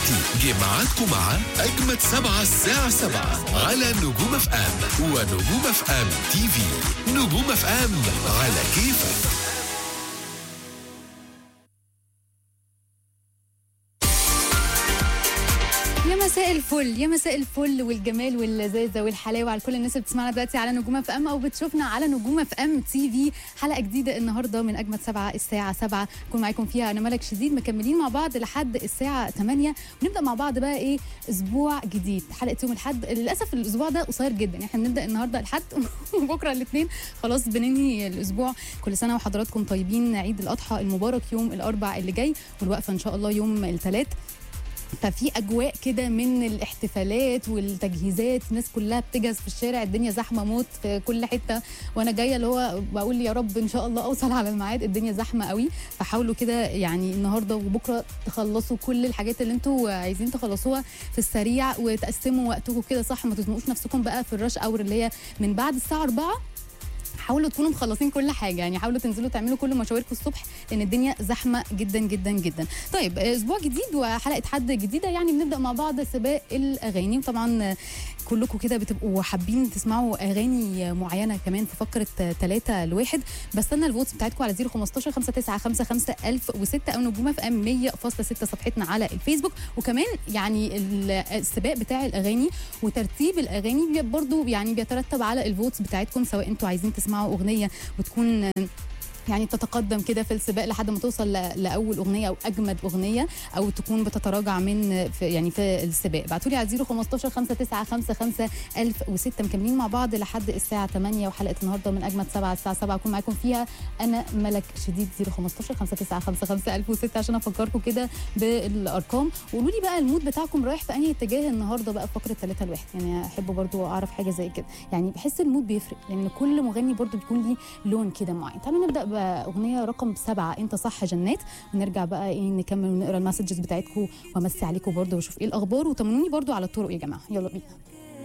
دلوقتي جه ميعادكم مع أجمد سبعة الساعة سبعة على نجوم اف ام ونجوم اف ام تي في نجوم اف ام على كيفك يا مساء الفل يا مساء الفل والجمال واللذاذه والحلاوه على كل الناس اللي بتسمعنا دلوقتي على نجوم اف ام او بتشوفنا على نجوم اف ام تي في حلقه جديده النهارده من اجمد سبعه الساعه 7 كون معاكم فيها انا ملك شديد مكملين مع بعض لحد الساعه 8 ونبدا مع بعض بقى ايه اسبوع جديد حلقه يوم الاحد للاسف الاسبوع ده قصير جدا احنا بنبدا النهارده الاحد وبكره الاثنين خلاص بننهي الاسبوع كل سنه وحضراتكم طيبين عيد الاضحى المبارك يوم الاربع اللي جاي والوقفه ان شاء الله يوم الثلاث ففي اجواء كده من الاحتفالات والتجهيزات الناس كلها بتجهز في الشارع الدنيا زحمه موت في كل حته وانا جايه اللي هو بقول يا رب ان شاء الله اوصل على الميعاد الدنيا زحمه قوي فحاولوا كده يعني النهارده وبكره تخلصوا كل الحاجات اللي انتوا عايزين تخلصوها في السريع وتقسموا وقتكم كده صح ما تزنقوش نفسكم بقى في الرش اور اللي هي من بعد الساعه 4 حاولوا تكونوا مخلصين كل حاجه يعني حاولوا تنزلوا تعملوا كل مشاويركم الصبح لان الدنيا زحمه جدا جدا جدا طيب اسبوع جديد وحلقه حد جديده يعني بنبدا مع بعض سباق الاغاني وطبعا كلكم كده بتبقوا حابين تسمعوا اغاني معينه كمان في فقره 3 لواحد بستنى الفوتس بتاعتكم على 015 5955 1006 او نجومه في ام 100.6 صفحتنا على الفيسبوك وكمان يعني السباق بتاع الاغاني وترتيب الاغاني برضو يعني بيترتب على الفوتس بتاعتكم سواء انتوا عايزين تسمعوا اغنيه وتكون يعني تتقدم كده في السباق لحد ما توصل لاول اغنيه او اجمد اغنيه او تكون بتتراجع من في يعني في السباق ابعتوا لي على 015 5955 1006 مكملين مع بعض لحد الساعه 8 وحلقه النهارده من اجمد 7 الساعه 7 اكون معاكم فيها انا ملك شديد 015 5955 1006 عشان افكركم كده بالارقام وقولوا لي بقى المود بتاعكم رايح في انهي اتجاه النهارده بقى في فقره 3 لواحد يعني احب برضو اعرف حاجه زي كده يعني بحس المود بيفرق لان كل مغني برضو بيكون ليه لون كده معين تعالوا نبدا باغنيه رقم سبعة انت صح جنات ونرجع بقى ايه نكمل ونقرا المسجز بتاعتكم وامسي عليكم برضو واشوف ايه الاخبار وطمنوني برضو على الطرق يا جماعه يلا بينا